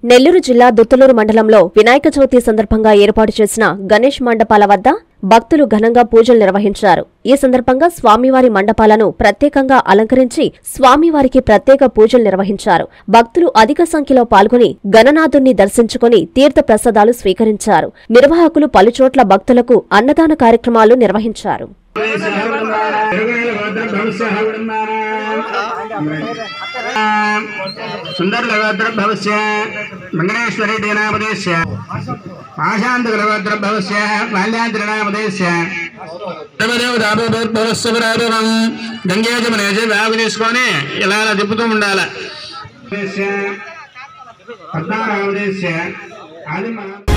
నెల్లూరు జిల్లా దుత్తలూరు మండలంలో వినాయక చవితి సందర్భంగా ఏర్పాటు చేసిన గణేష్ మండపాల వద్ద భక్తులు ఘనంగా పూజలు నిర్వహించారు ఈ సందర్భంగా స్వామివారి మండపాలను ప్రత్యేకంగా అలంకరించి స్వామివారికి ప్రత్యేక పూజలు నిర్వహించారు భక్తులు అధిక సంఖ్యలో పాల్గొని గణనాథుణ్ణి దర్శించుకుని తీర్థ ప్రసాదాలు స్వీకరించారు నిర్వాహకులు పలుచోట్ల భక్తులకు అన్నదాన కార్యక్రమాలు నిర్వహించారు సుందరలగోద్రభవస్య మంగళేశ్వరి నామదేశ్య పాశాంతకులగోద్రభవస్య మాల్యాంతరనామదేశ్య దేవదేవతాభవస్వరాభవం గంగేజమనేసి బ్యాగు తీసుకొని ఇలా ఇలా తిప్పుతూ ఉండాలి పద్మారామదేశ్య ఆది